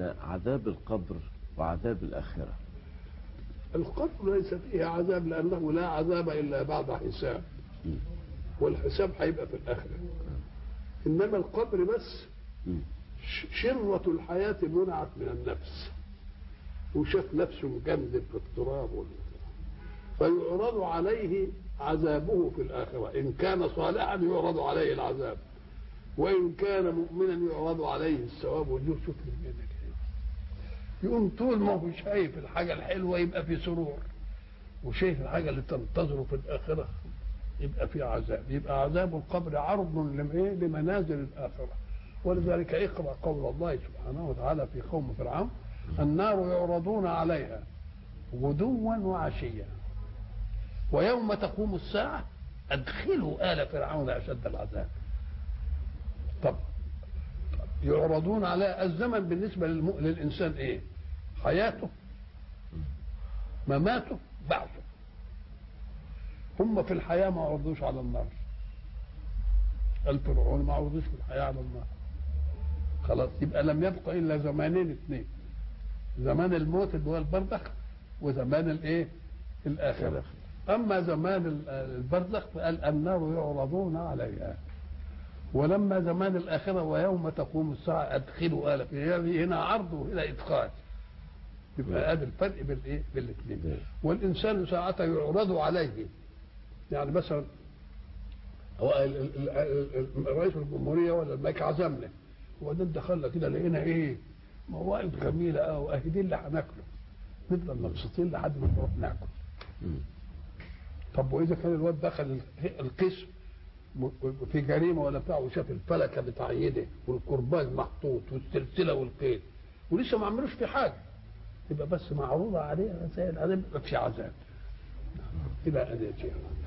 بين عذاب القبر وعذاب الآخرة القبر ليس فيه عذاب لأنه لا عذاب إلا بعد حساب مم. والحساب هيبقى في الآخرة إنما القبر بس مم. ش- شرة الحياة منعت من النفس وشاف نفسه مجمد في التراب وال- فيعرض عليه عذابه في الآخرة إن كان صالحا يعرض عليه العذاب وإن كان مؤمنا يعرض عليه الثواب والجود شوف الجنة كده. يقوم طول ما هو شايف الحاجة الحلوة يبقى في سرور وشايف الحاجة اللي تنتظره في الآخرة يبقى في عذاب يبقى عذاب القبر عرض لإيه؟ لمنازل الآخرة ولذلك اقرأ قول الله سبحانه وتعالى في قوم فرعون النار يعرضون عليها غدوا وعشيا ويوم تقوم الساعة أدخلوا آل فرعون أشد العذاب طب طب يعرضون على الزمن بالنسبة للم... للإنسان إيه حياته مماته بعثه هم في الحياة ما عرضوش على النار الفرعون ما عرضوش في الحياة على النار خلاص يبقى لم يبقى إلا زمانين اثنين زمان الموت اللي هو البرزخ وزمان الايه الآخرة أما زمان ال- البرزخ فقال النار يعرضون عليها ولما زمان الآخرة ويوم تقوم الساعة أدخلوا آل يعني هنا عرض وهنا إدخال يبقى هذا الفرق بين الايه بين الاثنين والإنسان ساعة يعرض عليه يعني مثلا هو ال- ال- ال- ال- رئيس الجمهورية ولا الملك عزمنا وبعدين دخلنا كده لقينا ايه موائد جميلة قوي اهي دي اللي هناكله نفضل مبسوطين لحد ما نروح ناكل مم. طب واذا كان الواد دخل ال- القسم م- في جريمه ولا بتاع وشاف الفلكه متعيده والكرباج محطوط والسلسله والقيد ولسه ما عملوش في حاجه يبقى بس معروضه عليه رسائل عذاب يبقى في عذاب الى ان ياتي